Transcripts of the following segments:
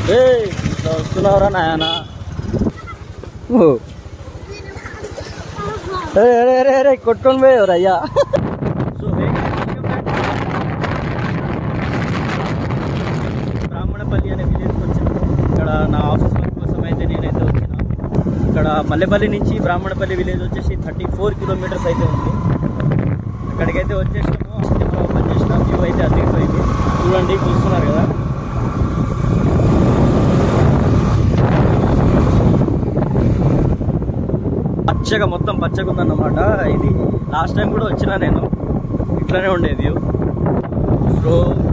ఏ ఇట్లా వస్తున్నావురా నాయన ఓ అరే అరే అరే అరే కొట్టుకొని పోయేవరు అయ్యా సో బ్రాహ్మణపల్లి అనే విలేజ్కి వచ్చినాము ఇక్కడ నా ఆఫీస్ వర్క్ కోసం అయితే నేనైతే వచ్చిన ఇక్కడ మల్లెపల్లి నుంచి బ్రాహ్మణపల్లి విలేజ్ వచ్చేసి థర్టీ ఫోర్ కిలోమీటర్స్ అయితే ఉంది అక్కడికైతే వచ్చేసినాము అంటే మనం ఓపెన్ చేసిన వ్యూ అయితే అదిరిపోయింది చూడండి చూస్తున్నారు కదా పచ్చగా మొత్తం పచ్చగా ఉందన్నమాట ఇది లాస్ట్ టైం కూడా వచ్చినా నేను ఇట్లానే ఉండే వ్యూ సో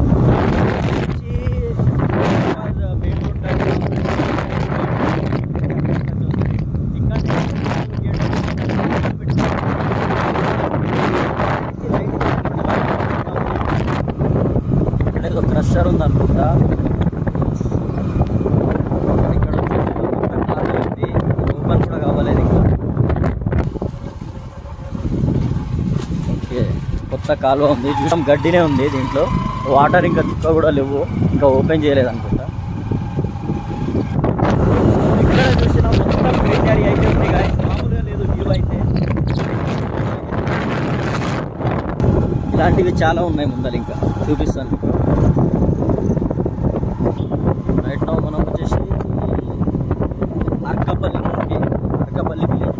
ఏదో క్రషర్ ఉంది అనుకుంటా ఇక్కడ వచ్చేసి మొత్తం ఖాళీ ఉంది ఓపెన్ కూడా కావలేదు ఇంకా ఓకే కొత్త కాలువ ఉంది చూసాం గడ్డినే ఉంది దీంట్లో వాటర్ ఇంకా చుక్క కూడా లేవు ఇంకా ఓపెన్ చేయలేదు అనుకుంటా ఎక్కడ చూసినా మొత్తం గ్రీనరీ అయితే ఉంది guys. మామూలుగా లేదు వ్యూ అయితే ఇలాంటివి చాలా ఉన్నాయి ముందర ఇంకా చూపిస్తాను మీకు. రైట్ నౌ మనం వచ్చేసి Arkapalli okay Arkapalli village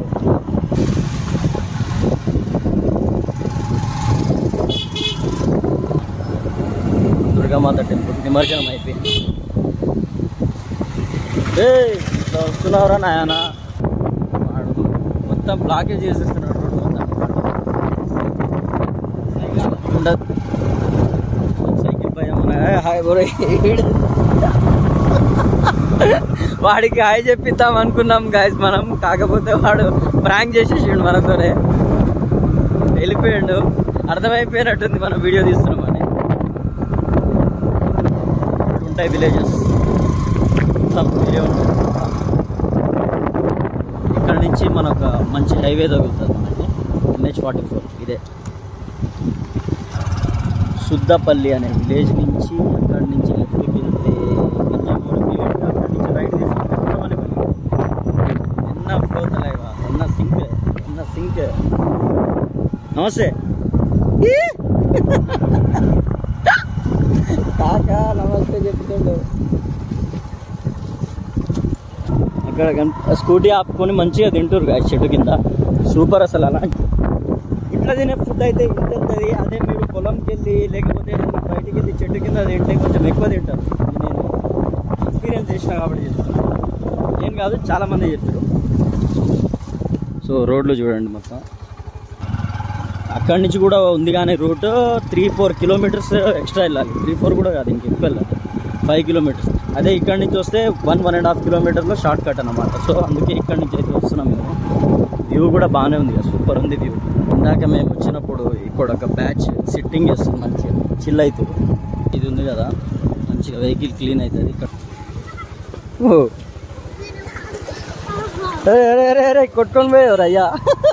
Durgamata temple నిమజ్జనం అయిపోయింది ఏ ఇట్లా వస్తున్నావురా నాయన వాడు మొత్తం బ్లాకేజ్ చేసేస్తున్నాడు రోడ్డు మొత్తం ఉండదు సైకిల్ పై ఏమన్నా, ఏ, హాయ్ బ్రో ఈడు. వాడికి హాయ్ చెప్పిద్దాం అనుకున్నాం గాయస్ మనం కాకపోతే వాడు ప్రాంక్ చేసేసిండు మనతోనే వెళ్ళిపోయాడు అర్థమైపోయినట్టుంది మనం వీడియో తీస్తున్నామని ఉంటాయి విలేజెస్ మొత్తం వీడియో ఉంటుంది ఇక్కడ నుంచి మనకు మంచి హైవే తగులుతుంది మనకి ఎన్హెచ్ ఫార్టీ ఫోర్ ఇదే సుద్దపల్లి అనే విలేజ్ నుంచి అక్కడి నుంచి లెఫ్ట్కి వెళ్తే మంజమూరు విలేజ్ అక్కడి నుంచి రైట్ తీసుకుంటే కొడవలిపల్లి ఎన్న ఫ్లో తలైవా ఎన్న సింక్ ఎన్న సింక్ నమస్తే ఈ! కాకా నమస్తే చెప్తాడు అక్కడ కన్- స్కూటీ ఆపుకొని మంచిగా తింటారు గాయ చెట్టు కింద సూపర్ అసలు అలా ఇట్లా తినే ఫుడ్ అయితే ఇంత ఉంటుంది అదే మీరు పొలంకి వెళ్ళి లేకపోతే ఏదైనా బయటికి వెళ్ళి చెట్టు కింద తింటే కొంచెం ఎక్కువ తింటారు ఇది నేను ఎక్స్పీరియన్స్ చేసిన కాబట్టి చెప్తాను నేను కాదు చాలా మంది చెప్తారు సో రోడ్లు చూడండి మొత్తం అక్కడి నుంచి కూడా ఉంది కానీ route three four kilometres extra వెళ్ళాలి త్రీ ఫోర్ కూడా కాదు ఇంక ఎక్కువ వెళ్ళాలి ఫైవ్ కిలోమీటర్స్ అదే ఇక్కడి నుంచి వస్తే వన్ వన్ అండ్ హాఫ్ కిలోమీటర్లో షార్ట్ కట్ అనమాట సో అందుకే ఇక్కడి నుంచి అయితే వస్తున్నాం మేము వ్యూ కూడా బాగానే ఉంది సూపర్ ఉంది వ్యూ ఇందాక మేము వచ్చినప్పుడు ఇక్కడ ఒక బ్యాచ్ సిట్టింగ్ చేస్తుంది మంచిగా చిల్ అవుతుంది ఇది ఉంది కదా మంచిగా వెహికల్ క్లీన్ అవుతుంది ఇక్కడ ఓ అరే అరే అరే అరే కొట్టుకొని పోయేవారు అయ్యా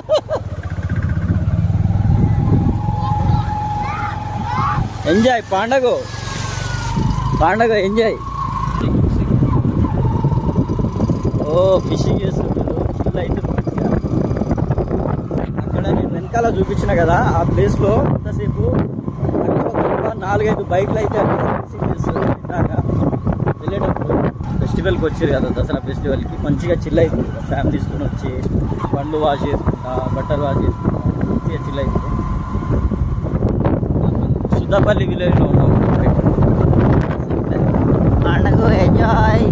ఎంజాయ్ పండగ పండగ ఎంజాయ్ ఓ ఫిషింగ్ చేస్తుంటారు చిల్ అయితే మంచిగా అక్కడ నేను వెనకాల చూపించిన కదా ఆ ప్లేస్లో ఎంతసేపు అక్కడ ఒక నాలుగైదు బైక్లు అయితే అక్కడ ఫిషింగ్ చేస్తారు ఇందాక వెళ్ళేటప్పుడు ఫెస్టివల్కి వచ్చారు కదా దసరా ఫెస్టివల్కి మంచిగా చిల్ అవుతుంది ఫ్యామిలీ తీసుకొని వచ్చి పండ్లు వాష్ చేసుకుంటా బట్టలు వాష్ చేసుకుంటా మంచిగా చిల్ అవుతుంది సుద్దపల్లి విలేజ్లో ఉన్నాం పండగ ఎంజాయ్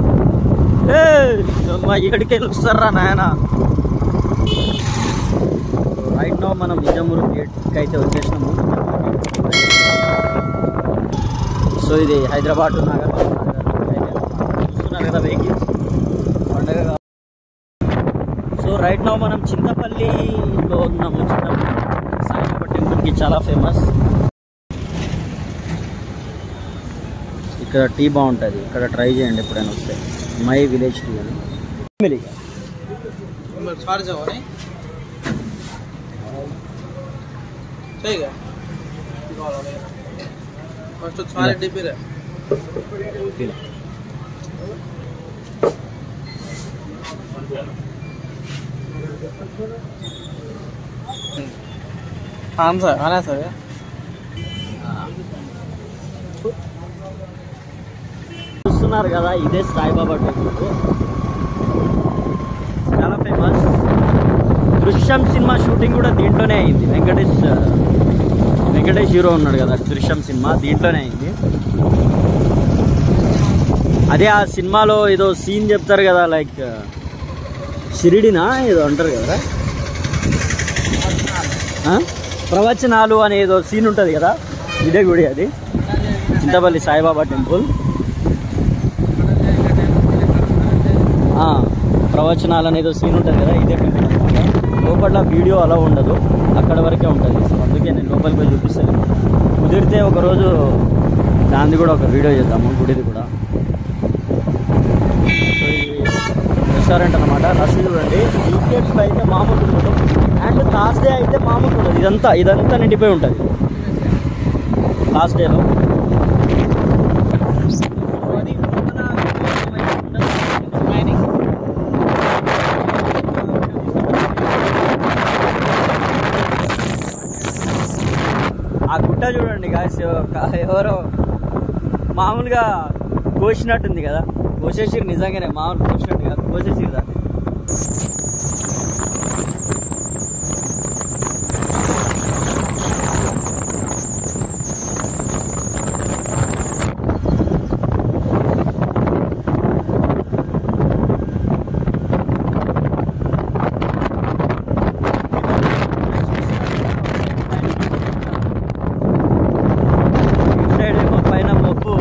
మా ఇక్కడికి వెళ్ళి వస్తారా నాయన రైట్ నో మనం నిజామూరు గేట్కి అయితే వచ్చేసినాము సో ఇది హైదరాబాద్ టు నాగర్ చూస్తున్నారు కదా వెహికల్స్ పండగ కా- సో రైట్ నో మనం చింతపల్లిలో ఉన్నాము చింతపల్లి సాయిబాబా టెంపుల్కి చాలా ఫేమస్ ఇక్కడ టీ బాగుంటుంది ఇక్కడ ట్రై చేయండి ఎప్పుడైనా వస్తే మై విలేజ్ టీ అని మిలిగా फार जाओ नहीं ठीक है फर्स्ट सारे डिब्बे रहे ఇలా ఆన్సర్ అనా సార్ చూస్తున్నారు కదా ఇదే సాయిబాబా టెంపుల్ చాలా ఫేమస్ దృశ్యం సినిమా షూటింగ్ కూడా దీంట్లోనే అయింది వెంకటేష్ వెంకటేష్ హీరో ఉన్నాడు కదా దృశ్యం సినిమా దీంట్లోనే అయింది అదే ఆ సినిమాలో ఏదో సీన్ చెప్తారు కదా లైక్ షిరిడినా ఏదో అంటారు కదా ఆ? ప్రవచనాలు అనే ఏదో సీన్ ఉంటుంది కదా ఇదే గుడి అది చింతపల్లి సాయిబాబా టెంపుల్ ఆ, ప్రవచనాలు అనేది సీన్ ఉంటుంది కదా ఇదే టెంపుల్ అనమాట లోపల వీడియో అలా ఉండదు అక్కడ వరకే ఉంటుంది సో అందుకే నేను లోపలికి పోయి చూపిస్తాను కుదిరితే ఒకరోజు దాన్ని కూడా ఒక వీడియో చేద్దాము గుడిది కూడా సో ఇది రెస్టారెంట్ అనమాట రష్ చూడండి వీకెండ్స్ అయితే మామూలు ఉండదు అండ్ లాస్ట్ డే అయితే మామూలు ఉండదు ఇదంతా ఇదంతా నిండిపోయి ఉంటుంది లాస్ట్ డేలో అది ఆ గుట్ట చూడండి గాయస్ ఎవరో మామూలుగా కోసినట్టుంది కదా కోసేసిరు నిజంగానే మామూలు కోసినట్టు కాదు కోసేసిరు దాన్ని ఇటు సైడ్ ఏమో పైన మబ్బు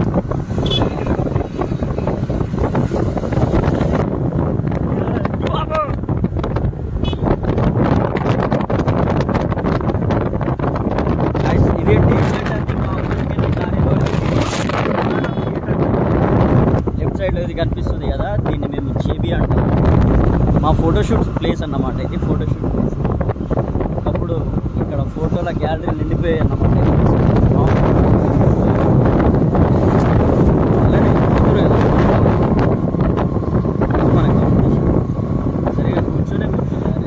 Guys, ఇదే టీ షర్ట్ అంటే మా ఊరికి వెళ్ళే దారిలో లెఫ్ట్ సైడ్ లో ఇది కనిపిస్తుంది కదా దీన్ని మేము జేబీ అంటాం మా ఫోటోషూట్ ప్లేస్ అన్నమాట ఇది ఫోటోషూట్ ప్లేస్ అప్పుడు ఇక్కడ ఫోటోల గ్యాలరీ నిండిపోయాయి అన్నమాట అలానే చూస్తున్నారు కదా. ఇది మన కాంపిటీషన్. సరిగా కూర్చొనే కూర్చోలే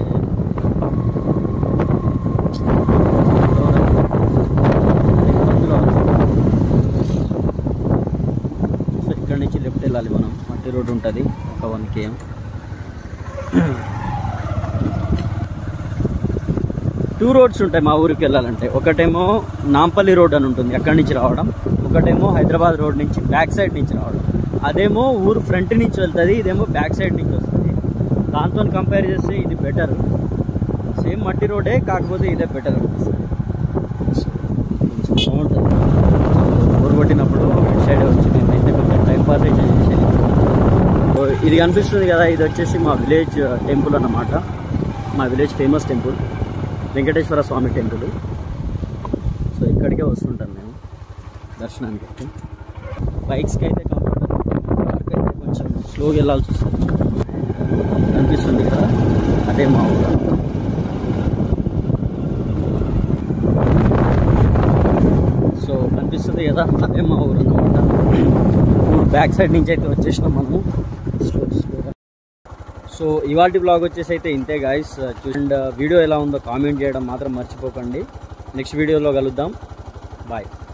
సో ఇక్కడ నుంచి లెఫ్ట్ వెళ్ళాలి మనం మట్టి రోడ్ ఉంటుంది ఒక వన్ కేఎం టూ రోడ్స్ ఉంటాయి మా ఊరికి వెళ్ళాలంటే ఒకటేమో నాంపల్లి రోడ్ అని ఉంటుంది అక్కడి నుంచి రావడం ఒకటేమో హైదరాబాద్ రోడ్ నుంచి బ్యాక్ సైడ్ నుంచి రావడం అదేమో ఊరు ఫ్రంట్ నుంచి వెళ్తుంది ఇదేమో బ్యాక్ సైడ్ నుంచి వస్తుంది దాంతో కంపేర్ చేస్తే ఇది బెటర్ సేమ్ మట్టి రోడే కాకపోతే ఇదే బెటర్ అనిపిస్తుంది కొంచెం బాగుంటుంది ఊరు కొట్టినప్పుడు ఇటు సైడ్ వచ్చి నేనైతే కొంచెం టైం పాస్ అయితే చేసేది సో ఇది కనిపిస్తుంది కదా ఇది వచ్చేసి మా విలేజ్ టెంపుల్ అన్నమాట మా village famous temple Venkateswara Swamy temple so ఇక్కడికే వస్తుంటాం మేము దర్శనానికి అయితే బైక్స్కి అయితే కంఫర్టబుల్ కార్కి అయితే కొంచెం స్లోగా వెళ్ళాల్సి వస్తుంది కనిపిస్తుంది కదా అదే మా ఊరు సో కనిపిస్తుంది కదా అదే మా ఊరు అనమాట ఊరు బ్యాక్ సైడ్ నుంచి అయితే వచ్చేసినాం మనము స్లో స్లోగా సో ఇవాళ బ్లాగ్ వచ్చేసి అయితే ఇంతే గాయస్ అండ్ వీడియో ఎలా ఉందో కామెంట్ చేయడం మాత్రం మర్చిపోకండి నెక్స్ట్ వీడియోలో కలుద్దాం బాయ్